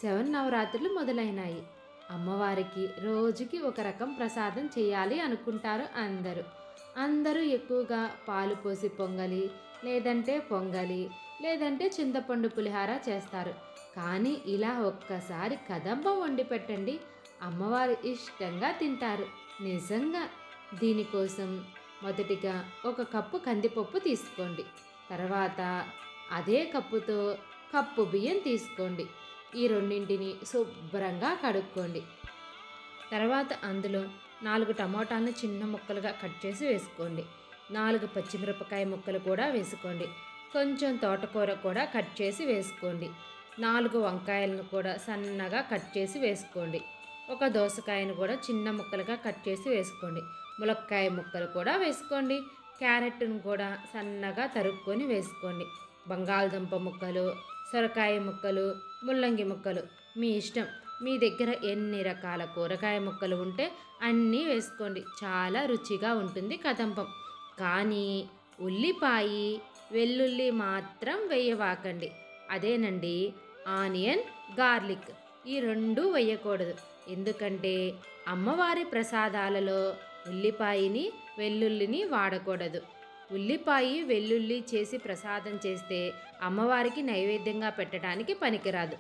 seven నవరాత్రులు మొదలైనాయి అమ్మవారికి రోజుకి ఒక రకం ప్రసాదం చేయాలి అనుకుంటారు అందరూ అందరూ ఎక్కువగా పాలు పోసి పొంగలి లేదంటే పొంగలి లేదంటే చింతపండు పులిహార చేస్తారు కానీ ఇలా ఒక్కసారి కదంబం వండి పెట్టండి అమ్మవారు ఇష్టంగా తింటారు నిజంగా దీనికోసం మొదటిగా ఒక కప్పు కందిపప్పు తీసుకోండి తర్వాత అదే కప్పుతో కప్పు బియ్యం తీసుకోండి ఈ రెండింటిని శుభ్రంగా కడుక్కోండి తర్వాత అందులో నాలుగు టమోటాలను చిన్న ముక్కలుగా కట్ చేసి వేసుకోండి నాలుగు పచ్చిమిరపకాయ ముక్కలు కూడా వేసుకోండి కొంచెం తోటకూర కూడా కట్ చేసి వేసుకోండి నాలుగు వంకాయలను కూడా సన్నగా కట్ చేసి వేసుకోండి ఒక దోసకాయను కూడా చిన్న ముక్కలుగా కట్ చేసి వేసుకోండి ములక్కాయ ముక్కలు కూడా వేసుకోండి క్యారెట్ను కూడా సన్నగా తరుక్కొని వేసుకోండి బంగాళదుంప ముక్కలు సొరకాయ ముక్కలు ముల్లంగి ముక్కలు మీ ఇష్టం మీ దగ్గర ఎన్ని రకాల కూరగాయ ముక్కలు ఉంటే అన్నీ వేసుకోండి చాలా రుచిగా ఉంటుంది కదంపం కానీ ఉల్లిపాయి వెల్లుల్లి మాత్రం వేయవాకండి అదేనండి ఆనియన్ గార్లిక్ ఈ రెండు వేయకూడదు ఎందుకంటే అమ్మవారి ప్రసాదాలలో ఉల్లిపాయని వెల్లుల్లిని వాడకూడదు ఉల్లిపాయ వెల్లుల్లి చేసి ప్రసాదం చేస్తే అమ్మవారికి నైవేద్యంగా పెట్టడానికి పనికిరాదు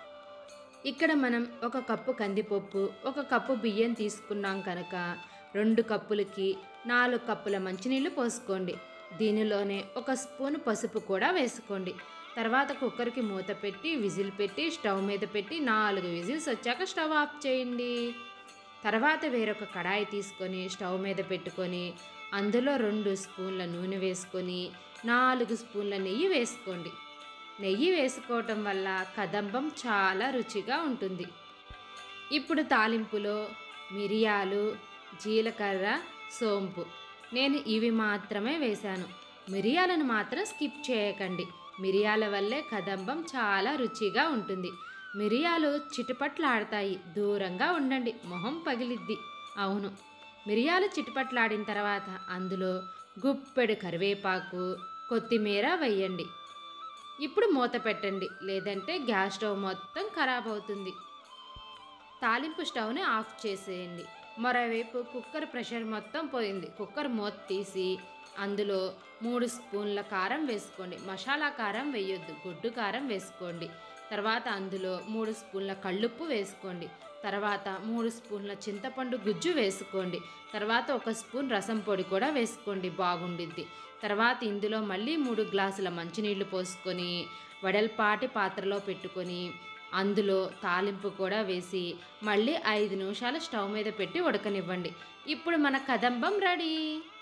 ఇక్కడ మనం ఒక కప్పు కందిపప్పు ఒక కప్పు బియ్యం తీసుకున్నాం కనుక రెండు కప్పులకి నాలుగు కప్పుల మంచినీళ్ళు పోసుకోండి దీనిలోనే ఒక స్పూన్ పసుపు కూడా వేసుకోండి తర్వాత కుక్కర్కి మూత పెట్టి విజిల్ పెట్టి స్టవ్ మీద పెట్టి నాలుగు విజిల్స్ వచ్చాక స్టవ్ ఆఫ్ చేయండి తర్వాత వేరొక కడాయి తీసుకొని స్టవ్ మీద పెట్టుకొని అందులో రెండు స్పూన్ల నూనె వేసుకొని నాలుగు స్పూన్ల నెయ్యి వేసుకోండి నెయ్యి వేసుకోవటం వల్ల కదంబం చాలా రుచిగా ఉంటుంది ఇప్పుడు తాలింపులో మిరియాలు జీలకర్ర సోంపు నేను ఇవి మాత్రమే వేశాను మిరియాలను మాత్రం స్కిప్ చేయకండి మిరియాల వల్లే కదంబం చాలా రుచిగా ఉంటుంది మిరియాలు చిటపట్లాడతాయి దూరంగా ఉండండి మొహం పగిలిద్ది అవును మిరియాలు చిటపట్లాడిన తర్వాత అందులో గుప్పెడు కరివేపాకు కొత్తిమీర వేయండి ఇప్పుడు మూత పెట్టండి లేదంటే గ్యాస్ స్టవ్ మొత్తం ఖరాబ్ అవుతుంది తాలింపు స్టవ్ని ఆఫ్ చేసేయండి మరోవైపు కుక్కర్ ప్రెషర్ మొత్తం పోయింది కుక్కర్ మూత తీసి అందులో మూడు స్పూన్ల కారం వేసుకోండి మసాలా కారం వేయొద్దు గుడ్డు కారం వేసుకోండి తర్వాత అందులో మూడు స్పూన్ల కళ్ళుప్పు వేసుకోండి తర్వాత మూడు స్పూన్ల చింతపండు గుజ్జు వేసుకోండి తర్వాత ఒక స్పూన్ రసం పొడి కూడా వేసుకోండి బాగుండిద్ది తర్వాత ఇందులో మళ్ళీ మూడు గ్లాసుల మంచినీళ్లు పోసుకొని వెడల్పాటి పాత్రలో పెట్టుకొని అందులో తాలింపు కూడా వేసి మళ్ళీ ఐదు నిమిషాలు స్టవ్ మీద పెట్టి ఉడకనివ్వండి ఇప్పుడు మన కదంబం రెడీ